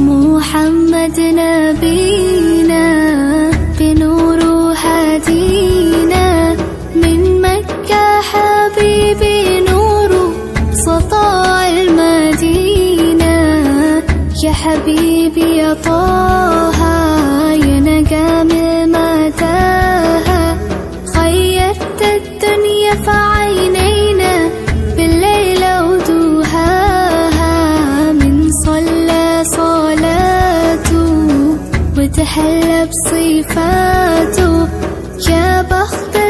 محمد نبينا بنور هدينا من مكة حبيبي نور سطاع المدينة يا حبيبي يا طه يا نجم متاهة خيرت الدنيا في عينينا بالليل ودوهاها من صلى صلاته وتحلى بصفاته يا بخت